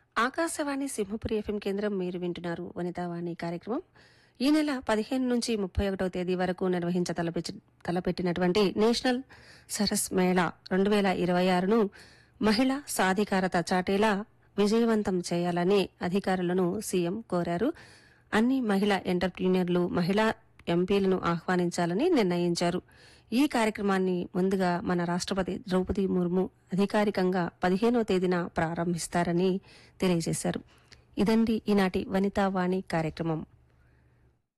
Akashvani Simhapuri FM కేంద్రం మీరు వింటున్నారు వనితావాణి కార్యక్రమం ఈ నెల పదిహేను నుంచి ముప్పై ఒకటో తేదీ వరకు నిర్వహించ తలపెచ్చి తలపెట్టినటువంటి నేషనల్ సరస్ మేళా రెండు వేల ఇరవై ఆరును మహిళా సాధికారత చాటేలా విజయవంతం చేయాలని అధికారులను సీఎం కోరారు అన్ని మహిళా ఎంటర్ప్రీనియర్లు మహిళా ఎంపీలను ఆహ్వానించాలని నిర్ణయించారు ఈ కార్యక్రమాన్ని ముందుగా మన రాష్ట్రపతి ద్రౌపది ముర్ము అధికారికంగా పదిహేనో తేదీన ప్రారంభిస్తారని తెలియజేశారు ఇదండి ఈనాటి వనితా వాణి కార్యక్రమం